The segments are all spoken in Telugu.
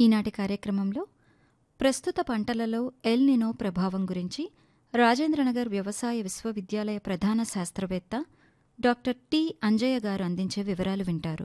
ఈనాటి కార్యక్రమంలో ప్రస్తుత పంటలలో ఎల్ నినో ప్రభావం గురించి రాజేంద్రనగర్ వ్యవసాయ విశ్వవిద్యాలయ ప్రధాన శాస్త్రవేత్త డాక్టర్ టి అంజయ్య గారు అందించే వివరాలు వింటారు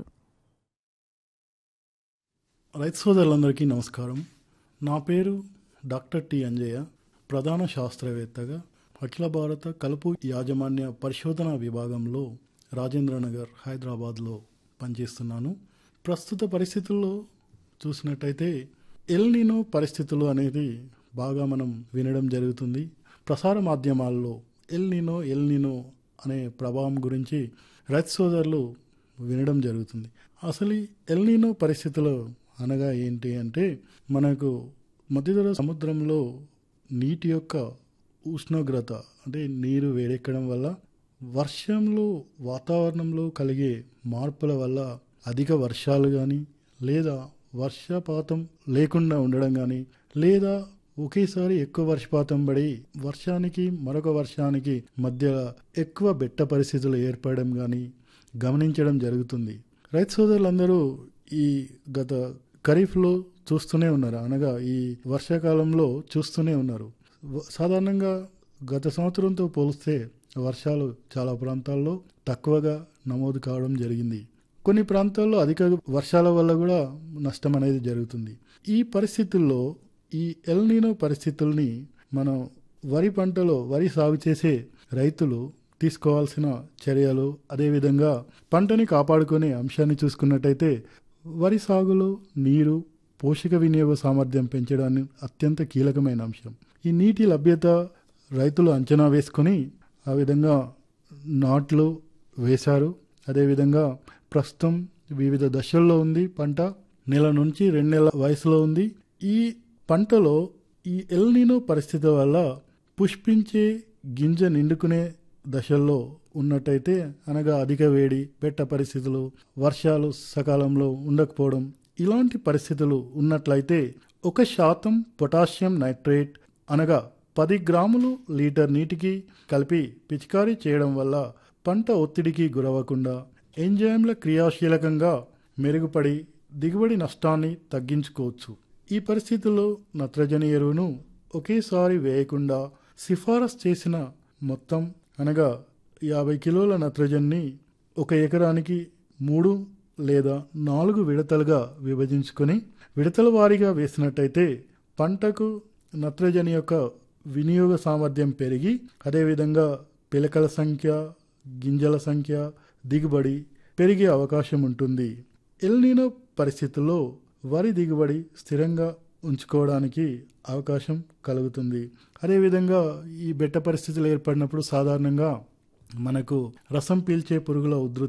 రైతు సోదరులందరికీ నమస్కారం నా పేరు డాక్టర్ టి అంజయ్య ప్రధాన శాస్త్రవేత్తగా అఖిల భారత కలుపు యాజమాన్య పరిశోధన విభాగంలో రాజేంద్రనగర్ హైదరాబాద్లో పనిచేస్తున్నాను ప్రస్తుత పరిస్థితుల్లో చూసినట్టయితే ఎల్నినో పరిస్థితులు అనేది బాగా మనం వినడం జరుగుతుంది ప్రసార మాధ్యమాల్లో ఎల్నినో ఎల్నినో అనే ప్రభావం గురించి రైతు సోదరులు వినడం జరుగుతుంది అసలు ఈ ఎల్నినో పరిస్థితులు అనగా ఏంటి అంటే మనకు మధ్యధర సముద్రంలో నీటి యొక్క ఉష్ణోగ్రత అంటే నీరు వేడెక్కడం వల్ల వర్షంలో వాతావరణంలో కలిగే మార్పుల వల్ల అధిక వర్షాలు కానీ లేదా వర్షపాతం లేకుండా ఉండడం కానీ లేదా ఒకేసారి ఎక్కువ వర్షపాతం పడి వర్షానికి మరొక వర్షానికి మధ్య ఎక్కువ బెట్ట పరిస్థితులు ఏర్పడడం కానీ గమనించడం జరుగుతుంది రైతు సోదరులందరూ ఈ గత ఖరీఫ్లో చూస్తూనే ఉన్నారు అనగా ఈ వర్షాకాలంలో చూస్తూనే ఉన్నారు వ- సాధారణంగా గత సంవత్సరంతో పోలిస్తే వర్షాలు చాలా ప్రాంతాల్లో తక్కువగా నమోదు కావడం జరిగింది కొన్ని ప్రాంతాల్లో అధిక వర్షాల వల్ల కూడా నష్టం అనేది జరుగుతుంది ఈ పరిస్థితుల్లో ఈ ఎల్నీనో పరిస్థితుల్ని మనం వరి పంటలో వరి సాగు చేసే రైతులు తీసుకోవాల్సిన చర్యలు అదేవిధంగా పంటని కాపాడుకునే అంశాన్ని చూసుకున్నట్టయితే వరి సాగులో నీరు పోషక వినియోగ సామర్థ్యం పెంచడానికి అత్యంత కీలకమైన అంశం ఈ నీటి లభ్యత రైతులు అంచనా వేసుకొని ఆ విధంగా నాట్లు వేశారు అదేవిధంగా ప్రస్తుతం వివిధ దశల్లో ఉంది పంట నెల నుంచి రెండు నెలల వయసులో ఉంది ఈ పంటలో ఈ ఎల్నినో పరిస్థితి వల్ల పుష్పించే గింజ నిండుకునే దశల్లో ఉన్నట్టయితే అనగా అధిక వేడి పెట్ట పరిస్థితులు వర్షాలు సకాలంలో ఉండకపోవడం ఇలాంటి పరిస్థితులు ఉన్నట్లయితే ఒక శాతం పొటాషియం నైట్రేట్ అనగా పది గ్రాములు లీటర్ నీటికి కలిపి పిచికారీ చేయడం వల్ల పంట ఒత్తిడికి గురవ్వకుండా ఎంజైమ్ల క్రియాశీలకంగా మెరుగుపడి దిగుబడి నష్టాన్ని తగ్గించుకోవచ్చు ఈ పరిస్థితుల్లో నత్రజని ఎరువును ఒకేసారి వేయకుండా సిఫారసు చేసిన మొత్తం అనగా యాభై కిలోల నత్రజన్ని ఒక ఎకరానికి మూడు లేదా నాలుగు విడతలుగా విభజించుకొని విడతల వారీగా వేసినట్టయితే పంటకు నత్రజని యొక్క వినియోగ సామర్థ్యం పెరిగి అదేవిధంగా పిలకల సంఖ్య గింజల సంఖ్య దిగుబడి పెరిగే అవకాశం ఉంటుంది ఎల్నీనో పరిస్థితుల్లో వరి దిగుబడి స్థిరంగా ఉంచుకోవడానికి అవకాశం కలుగుతుంది అదేవిధంగా ఈ బెట్ట పరిస్థితులు ఏర్పడినప్పుడు సాధారణంగా మనకు రసం పీల్చే పురుగుల ఉధృతి